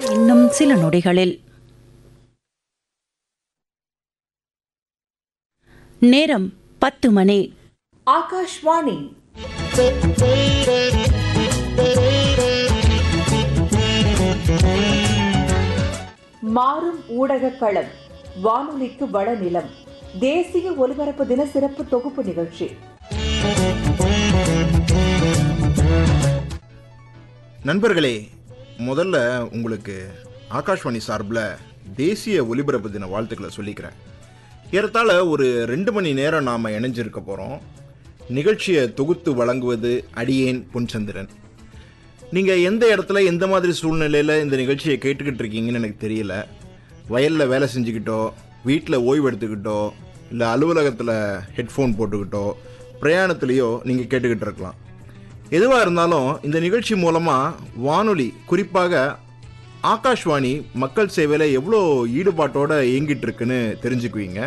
இன்னும் சில நொடிகளில் நேரம் பத்து மணி ஆகாஷ்வாணி மாறும் ஊடக களம் வானொலிக்கு வளநிலம் தேசிய ஒலிபரப்பு தின சிறப்பு தொகுப்பு நிகழ்ச்சி நண்பர்களே முதல்ல உங்களுக்கு ஆகாஷ்வாணி சார்பில் தேசிய ஒலிபரப்பு தின வாழ்த்துக்களை சொல்லிக்கிறேன் ஏறத்தாழ ஒரு ரெண்டு மணி நேரம் நாம் இணைஞ்சிருக்க போகிறோம் நிகழ்ச்சியை தொகுத்து வழங்குவது அடியேன் பொன்சந்திரன் நீங்கள் எந்த இடத்துல எந்த மாதிரி சூழ்நிலையில் இந்த நிகழ்ச்சியை கேட்டுக்கிட்டு இருக்கீங்கன்னு எனக்கு தெரியல வயலில் வேலை செஞ்சுக்கிட்டோ வீட்டில் ஓய்வு எடுத்துக்கிட்டோ இல்லை அலுவலகத்தில் ஹெட்ஃபோன் போட்டுக்கிட்டோ பிரயாணத்துலேயோ நீங்கள் கேட்டுக்கிட்டு இருக்கலாம் எதுவாக இருந்தாலும் இந்த நிகழ்ச்சி மூலமாக வானொலி குறிப்பாக ஆகாஷ்வாணி மக்கள் சேவையில் எவ்வளோ ஈடுபாட்டோட இயங்கிட்டு இருக்குன்னு தெரிஞ்சுக்குவீங்க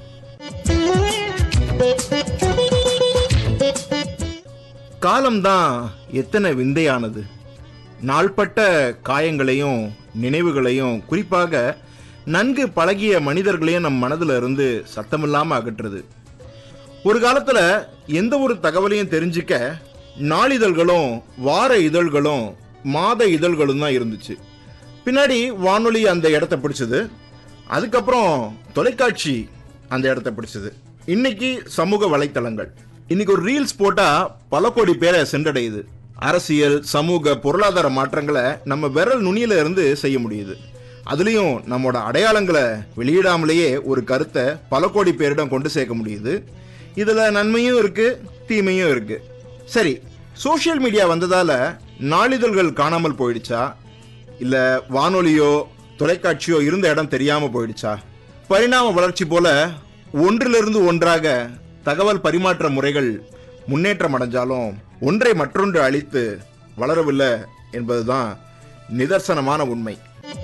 காலம்தான் எத்தனை விந்தையானது நாள்பட்ட காயங்களையும் நினைவுகளையும் குறிப்பாக நன்கு பழகிய மனிதர்களையும் நம் மனதில் இருந்து சத்தமில்லாமல் அகற்றுது ஒரு காலத்துல எந்த ஒரு தகவலையும் தெரிஞ்சுக்க நாளிதழ்களும் வார இதழ்களும் மாத இதழ்களும் தான் இருந்துச்சு பின்னாடி வானொலி அந்த இடத்த பிடிச்சது அதுக்கப்புறம் தொலைக்காட்சி அந்த இடத்த பிடிச்சது இன்னைக்கு சமூக வலைத்தளங்கள் இன்னைக்கு ஒரு ரீல்ஸ் போட்டா பல கோடி பேரை சென்றடையுது அரசியல் சமூக பொருளாதார மாற்றங்களை நம்ம விரல் நுனியில இருந்து செய்ய முடியுது அதுலயும் நம்மோட அடையாளங்களை வெளியிடாமலேயே ஒரு கருத்தை பல கோடி பேரிடம் கொண்டு சேர்க்க முடியுது இதுல நன்மையும் இருக்கு தீமையும் இருக்கு சரி சோஷியல் மீடியா வந்ததால நாளிதழ்கள் காணாமல் போயிடுச்சா இல்ல வானொலியோ தொலைக்காட்சியோ இருந்த இடம் தெரியாம போயிடுச்சா பரிணாம வளர்ச்சி போல ஒன்றிலிருந்து ஒன்றாக தகவல் பரிமாற்ற முறைகள் முன்னேற்றம் அடைஞ்சாலும் ஒன்றை மற்றொன்று அழித்து வளரவில்லை என்பதுதான் நிதர்சனமான உண்மை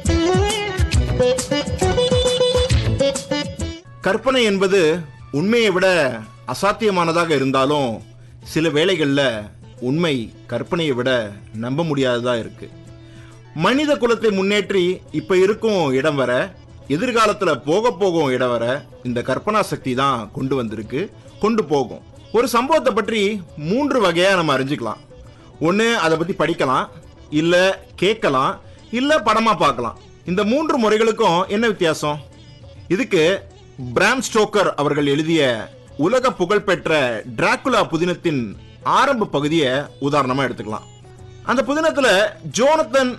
கற்பனை என்பது உண்மையை விட அசாத்தியமானதாக இருந்தாலும் சில வேளைகளில் உண்மை கற்பனையை விட நம்ப முடியாததா இருக்கு மனித குலத்தை முன்னேற்றி இப்ப இருக்கும் இடம் வர எதிர்காலத்துல போக போகும் இடம் வர இந்த கற்பனா சக்தி தான் கொண்டு வந்திருக்கு கொண்டு போகும் ஒரு சம்பவத்தை பற்றி மூன்று வகையா நம்ம அறிஞ்சுக்கலாம் ஒன்று அதை பத்தி படிக்கலாம் இல்ல கேட்கலாம் இல்ல படமா பார்க்கலாம் இந்த மூன்று முறைகளுக்கும் என்ன வித்தியாசம் இதுக்கு பிராம் ஸ்டோக்கர் அவர்கள் எழுதிய உலக புகழ்பெற்ற டிராகுலா புதினத்தின் ஆரம்ப பகுதியை உதாரணமா எடுத்துக்கலாம் அந்த புதினத்துல ஜோனத்தன்